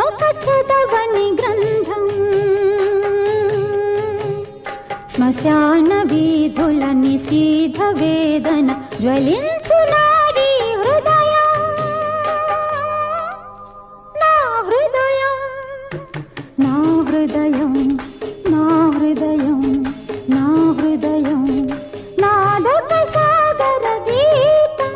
నేనొక చదవని గ్రంథం శ్మశాన వీధుల నిశీధ వేదన జ్వలించు నారీ హృదయం నా హృదయం నా హృదయం నా హృదయం నా హృదయం నాదొక సాగర గీతం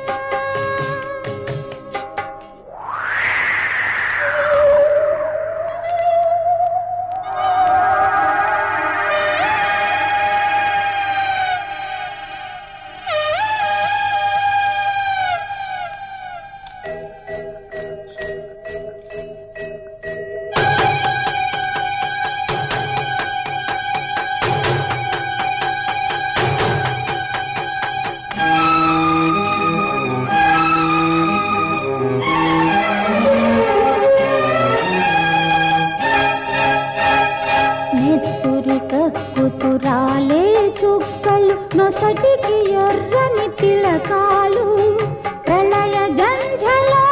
నెత్తురు కక్కుతురాలే చుక్కలు నొసటికి ఎర్రని తిలకాలు ప్రళయ జంఝలో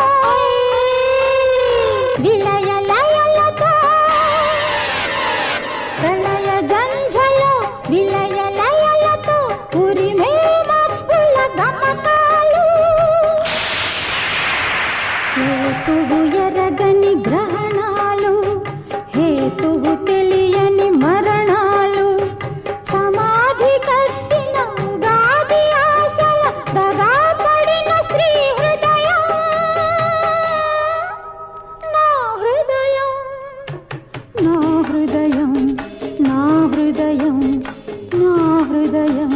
విలయ లయలతో ప్రళయ జంఝలో విలయ లయలతో ఉరిమే మబ్బుల గమకాలు హేతువు ఎరగని గ్రహణాలు హేతువు తెలియని మరణాలు సమాధి కట్టిన ఉగాది ఆశల దగా పడిన స్త్రీ హృదయం నా హృదయం నా హృదయం నా హృదయం నా హృదయం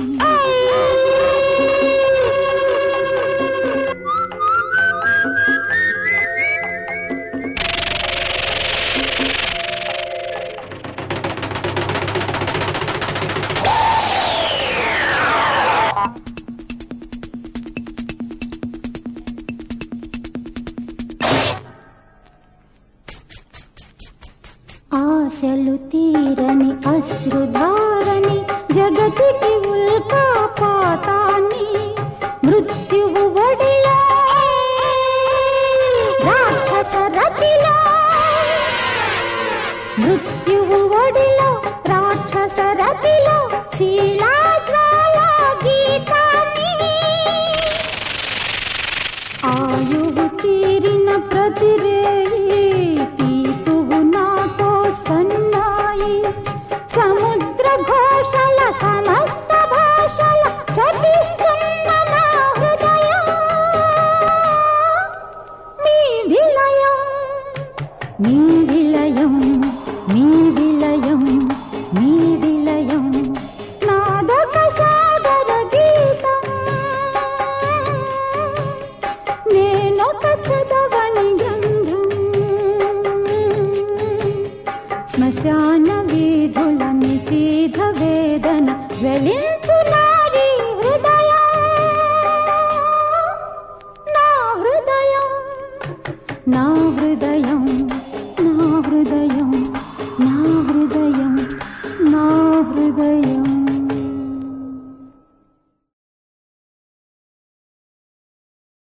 ఆశలు తీరని అశ్రుధారని జగతికి ఉల్కాపాతాన్ని మృత్యువు ఒడిలో రాక్షస రతిలో మృత్యువు ఒడిలో రాక్షస రతిలో శీలాజ్వాల గీతాన్ని ఆయువు తీరిన ప్రతిరేయి తీతువు నాతో సన్నాయి సముద్ర ఘోషల సమస్త భాషల శపిస్తున్న నా హృదయం మీ విలయం మీ విలయం మీ విలయం మీ విలయం నాదొక సాగర గీతం నేనొక చదవని గ్రంథం శ్మశాన వీధుల నిషీధ వేదన జ్వలించు నారీ హృదయం నా హృదయం నా హృదయం నా హృదయం